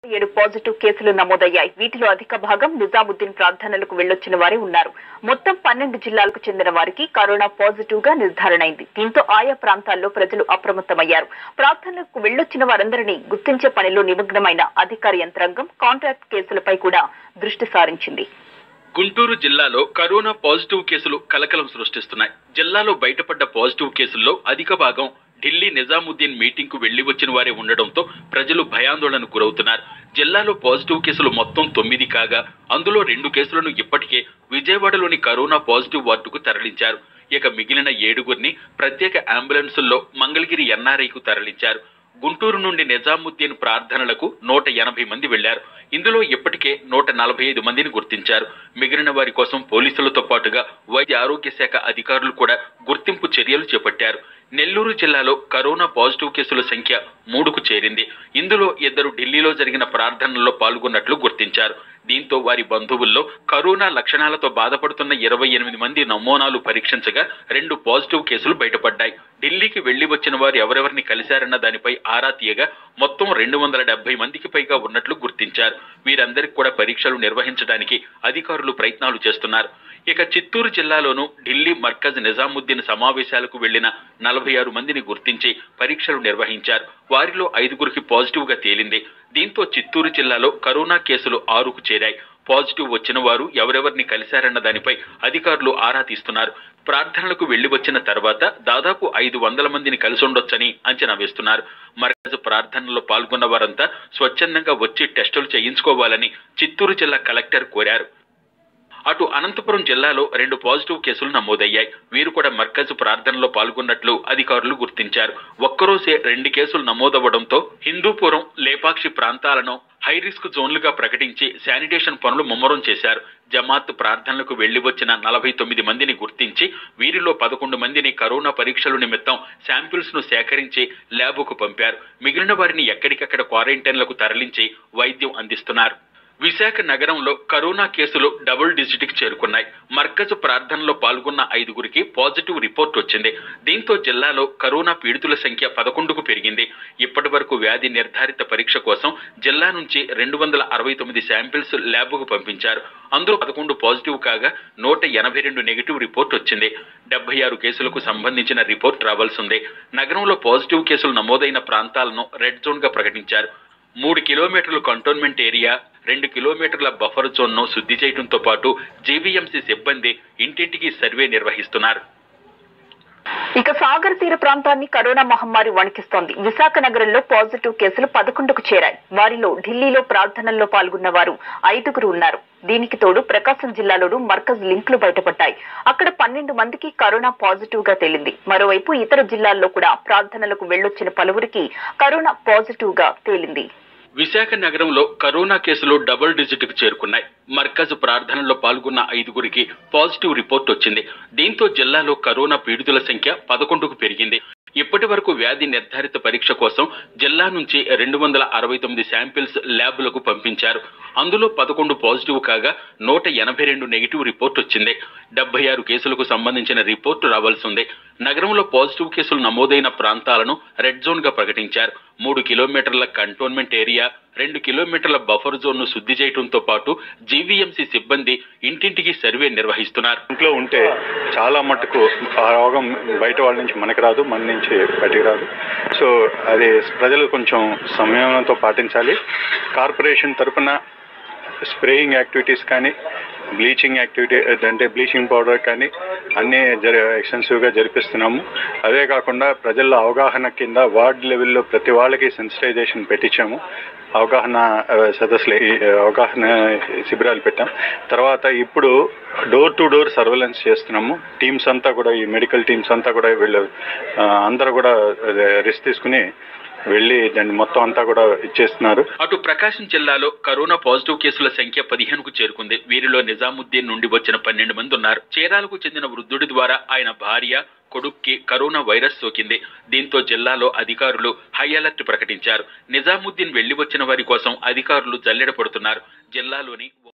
ఏడు పాజిటివ్ కేసులు నమోదయ్యాయి వీటిలో అధిక భాగం నిజాముద్దీన్ ప్రార్థనలకు వెళ్లొచ్చిన వారే ఉన్నారు మొత్తం పన్నెండు జిల్లాలకు చెందిన వారికి కరోనా పాజిటివ్ గా నిర్ధారణ అయింది దీంతో ఆయా ప్రాంతాల్లో ప్రజలు అప్రమత్తమయ్యారు ప్రార్థనలకు వెళ్లొచ్చిన వారందరినీ గుర్తించే పనిలో నిమగ్నమైన అధికార యంత్రాంగం కాంట్రాక్ట్ కేసులపై కూడా దృష్టి సారించింది గుంటూరు జిల్లాలో కరోనా పాజిటివ్ కేసులు కలకలం సృష్టిస్తున్నాయి జిల్లాలో బయటపడ్డ పాజిటివ్ కేసుల్లో అధిక భాగం ఢిల్లీ నిజాముద్దీన్ మీటింగ్ కు వెళ్లి వచ్చిన వారే ఉండడంతో ప్రజలు భయాందోళనకు గురవుతున్నారు జిల్లాలో పాజిటివ్ కేసులు మొత్తం తొమ్మిది కాగా అందులో రెండు కేసులను ఇప్పటికే విజయవాడలోని కరోనా పాజిటివ్ వార్డుకు తరలించారు ఇక మిగిలిన ఏడుగురిని ప్రత్యేక అంబులెన్సుల్లో మంగళగిరి ఎన్ఆర్ఐకు తరలించారు గుంటూరు నుండి నిజాముద్దీన్ ప్రార్థనలకు నూట ఎనభై మంది వెళ్లారు ఇందులో ఇప్పటికే నూట నలభై ఐదు మందిని గుర్తించారు మిగిలిన వారి కోసం పోలీసులతో పాటుగా వైద్య ఆరోగ్య శాఖ అధికారులు కూడా గుర్తింపు చర్యలు చేపట్టారు నెల్లూరు జిల్లాలో కరోనా పాజిటివ్ కేసుల సంఖ్య మూడుకు చేరింది ఇందులో ఇద్దరు ఢిల్లీలో జరిగిన ప్రార్థనల్లో పాల్గొన్నట్లు గుర్తించారు దీంతో వారి బంధువుల్లో కరోనా లక్షణాలతో బాధపడుతున్న ఇరవై ఎనిమిది మంది నమూనాలు పరీక్షించగా రెండు పాజిటివ్ కేసులు బయటపడ్డాయి ఢిల్లీకి వెళ్లి వచ్చిన వారు ఎవరెవరిని కలిశారన్న దానిపై ఆరా తీయగా మొత్తం రెండు వందల డెబ్బై మందికి పైగా ఉన్నట్లు గుర్తించారు వీరందరికీ కూడా పరీక్షలు నిర్వహించడానికి అధికారులు ప్రయత్నాలు చేస్తున్నారు ఇక చిత్తూరు జిల్లాలోనూ ఢిల్లీ మర్కజ్ నిజాముద్దీన్ సమావేశాలకు వెళ్లిన నలభై ఆరు మందిని గుర్తించి పరీక్షలు నిర్వహించారు వారిలో ఐదుగురికి పాజిటివ్ గా తేలింది దీంతో చిత్తూరు జిల్లాలో కరోనా కేసులు ఆరుకు చేరాయి పాజిటివ్ వచ్చిన వారు ఎవరెవరిని కలిశారన్న దానిపై అధికారులు ఆరా తీస్తున్నారు ప్రార్థనలకు వెళ్లి వచ్చిన తర్వాత దాదాపు ఐదు వందల మందిని కలిసి ఉండొచ్చని అంచనా వేస్తున్నారు మర్కజ్ ప్రార్థనలో పాల్గొన్న వారంతా స్వచ్ఛందంగా వచ్చి టెస్టులు చేయించుకోవాలని చిత్తూరు జిల్లా కలెక్టర్ కోరారు అటు అనంతపురం జిల్లాలో రెండు పాజిటివ్ కేసులు నమోదయ్యాయి వీరు కూడా మర్కజ్ ప్రార్థనలో పాల్గొన్నట్లు అధికారులు గుర్తించారు ఒక్కరోజే రెండు కేసులు నమోదవ్వడంతో హిందూపురం లేపాక్షి ప్రాంతాలను హై రిస్క్ జోన్లుగా ప్రకటించి శానిటేషన్ పనులు ముమ్మరం చేశారు జమాత్ ప్రార్థనలకు వెళ్లి వచ్చిన నలభై తొమ్మిది మందిని గుర్తించి వీరిలో పదకొండు మందిని కరోనా పరీక్షల నిమిత్తం శాంపిల్స్ ను సేకరించి ల్యాబ్కు పంపారు మిగిలిన వారిని ఎక్కడికక్కడ క్వారంటైన్లకు తరలించి వైద్యం అందిస్తున్నారు విశాఖ నగరంలో కరోనా కేసులు డబుల్ డిజిట్ కి చేరుకున్నాయి మర్కజు ప్రార్థనలో పాల్గొన్న ఐదుగురికి పాజిటివ్ రిపోర్ట్ వచ్చింది దీంతో జిల్లాలో కరోనా పీడితుల సంఖ్య పదకొండుకు పెరిగింది ఇప్పటి వరకు వ్యాధి నిర్ధారిత పరీక్ష కోసం జిల్లా నుంచి రెండు వందల అరవై తొమ్మిది శాంపిల్స్ ల్యాబ్కు పంపించారు అందులో పదకొండు పాజిటివ్ కాగా నూట ఎనభై రెండు నెగిటివ్ రిపోర్ట్ వచ్చింది డెబ్బై ఆరు కేసులకు సంబంధించిన రిపోర్ట్ రావాల్సి ఉంది నగరంలో పాజిటివ్ కేసులు నమోదైన ప్రాంతాలను రెడ్ జోన్ గా ప్రకటించారు మూడు కిలోమీటర్లు కంటోన్మెంట్ ఏరియా రెండు కిలోమీటర్ల బఫర్ జోన్ ను శుద్ధి చేయడంతో పాటు జీవీఎంసీ సిబ్బంది ఇంటింటికి సర్వే నిర్వహిస్తున్నారు ఇక సాగర్ తీర ప్రాంతాన్ని కరోనా మహమ్మారి వణికిస్తోంది విశాఖ నగరంలో పాజిటివ్ కేసులు పదకొండుకు చేరాయి వారిలో ఢిల్లీలో ప్రార్థనల్లో పాల్గొన్న వారు ఐదుగురు ఉన్నారు దీనికి తోడు ప్రకాశం జిల్లాలోనూ మర్కజ్ లింకులు బయటపడ్డాయి అక్కడ పన్నెండు మందికి కరోనా పాజిటివ్ గా తేలింది మరోవైపు ఇతర జిల్లాల్లో కూడా ప్రార్థనలకు వెళ్లొచ్చిన పలువురికి కరోనా పాజిటివ్ గా తేలింది విశాఖ నగరంలో కరోనా కేసులు డబుల్ డిజిట్ కు చేరుకున్నాయి మర్కజ్ ప్రార్థనలో పాల్గొన్న ఐదుగురికి పాజిటివ్ రిపోర్ట్ వచ్చింది దీంతో జిల్లాలో కరోనా పీడితుల సంఖ్య పదకొండుకు పెరిగింది ఇప్పటి వరకు వ్యాధి నిర్ధారిత పరీక్ష కోసం జిల్లా నుంచి రెండు వందల అరవై తొమ్మిది శాంపిల్స్ ల్యాబ్లకు పంపించారు అందులో పదకొండు పాజిటివ్ కాగా నూట ఎనభై రెండు నెగిటివ్ రిపోర్ట్ వచ్చింది డెబ్బై ఆరు కేసులకు సంబంధించిన రిపోర్టు రావాల్సి ఉంది నగరంలో పాజిటివ్ కేసులు నమోదైన ప్రాంతాలను రెడ్ జోన్ గా ప్రకటించారు మూడు కిలోమీటర్ల కంటోన్మెంట్ ఏరియా రెండు కిలోమీటర్ల బఫర్ జోన్ ను శుద్ధి చేయడంతో పాటు జీవీఎంసీ సిబ్బంది ఇంటింటికి సర్వే నిర్వహిస్తున్నారు ఇంట్లో ఉంటే చాలా మట్టుకు ఆ రోగం బయట వాళ్ళ నుంచి మనకి రాదు మన నుంచి బయటికి రాదు సో అది ప్రజలు కొంచెం సంయమనంతో పాటించాలి కార్పొరేషన్ తరపున స్ప్రేయింగ్ యాక్టివిటీస్ కానీ బ్లీచింగ్ యాక్టివిటీ అంటే బ్లీచింగ్ పౌడర్ కానీ అన్నీ జరి ఎక్స్టెన్సివ్గా జరిపిస్తున్నాము అదే కాకుండా ప్రజల్లో అవగాహన కింద వార్డ్ లెవెల్లో ప్రతి వాళ్ళకి సెన్సిటైజేషన్ పెట్టించాము అవగాహన ఆ, సదస్సులు ఈ, ఆ, అవగాహన శిబిరాలు పెట్టాం తర్వాత ఇప్పుడు డోర్ టు డోర్ సర్వేలెన్స్ చేస్తున్నాము టీమ్స్ అంతా కూడా ఈ మెడికల్ టీమ్స్ అంతా కూడా వీళ్ళు ఆ, అందరూ కూడా రిస్క్ తీసుకుని వెళ్ళి దాన్ని మొత్తం అంతా కూడా ఇచ్చేస్తున్నారు అటు ప్రకాశం జిల్లాలో కరోనా పాజిటివ్ కేసుల సంఖ్య పదిహేనుకు చేరుకుంది వీరిలో నిజాముద్దీన్ నుండి వచ్చిన పన్నెండు మంది ఉన్నారు చీరాలకు చెందిన వృద్ధుడి ద్వారా ఆయన భార్య కొడుక్కి కరోనా వైరస్ సోకింది దీంతో జిల్లాలో అధికారులు హై అలర్ట్ ప్రకటించారు నిజాముద్దీన్ వెళ్లి వచ్చిన వారి కోసం అధికారులు జల్లెడ పడుతున్నారు జిల్లాలోని